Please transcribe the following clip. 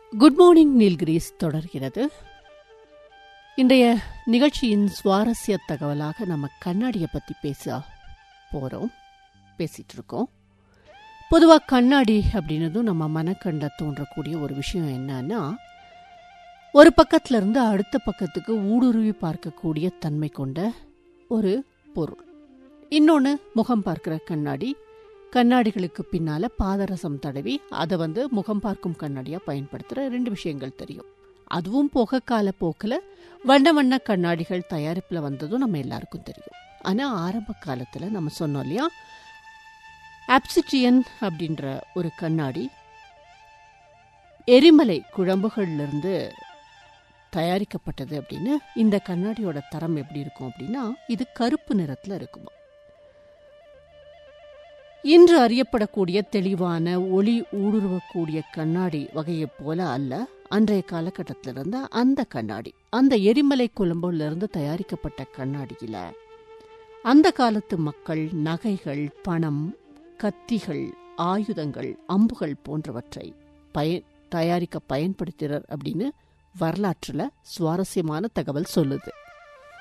good morning Nilgiris தொடர்கிறது இன்றைய நிகழ்ச்சியின் சுவாரஸ்ய தகவலாக நம்ம கண்ணாடியை பற்றி பேச போகிறோம் பேசிட்டு இருக்கோம் பொதுவாக கண்ணாடி அப்படின்னதும் நம்ம மனக்கண்ட தோன்றக்கூடிய ஒரு விஷயம் என்னன்னா ஒரு பக்கத்துல இருந்து அடுத்த பக்கத்துக்கு ஊடுருவி பார்க்கக்கூடிய தன்மை கொண்ட ஒரு பொருள் இன்னொன்று முகம் பார்க்கிற கண்ணாடி கண்ணாடிகளுக்கு பின்னால பாதரசம் தடவி அதை வந்து முகம் பார்க்கும் கண்ணாடியா பயன்படுத்துகிற ரெண்டு விஷயங்கள் தெரியும் அதுவும் போக கால போக்கில் வண்ண வண்ண கண்ணாடிகள் தயாரிப்பில் வந்ததும் நம்ம எல்லாருக்கும் தெரியும் ஆனால் ஆரம்ப காலத்தில் நம்ம சொன்னோம் இல்லையா ஆப்சிட்டியன் அப்படின்ற ஒரு கண்ணாடி எரிமலை குழம்புகள்லேருந்து தயாரிக்கப்பட்டது அப்படின்னு இந்த கண்ணாடியோட தரம் எப்படி இருக்கும் அப்படின்னா இது கருப்பு நிறத்தில் இருக்குமா இன்று அறியப்படக்கூடிய தெளிவான ஒளி ஊடுருவக்கூடிய கண்ணாடி வகையைப் போல அல்ல அன்றைய காலகட்டத்தில் இருந்த அந்த கண்ணாடி அந்த எரிமலை குழம்புல இருந்து தயாரிக்கப்பட்ட கண்ணாடியில அந்த காலத்து மக்கள் நகைகள் பணம் கத்திகள் ஆயுதங்கள் அம்புகள் போன்றவற்றை பய தயாரிக்க பயன்படுத்தினர் அப்படின்னு வரலாற்றுல சுவாரஸ்யமான தகவல் சொல்லுது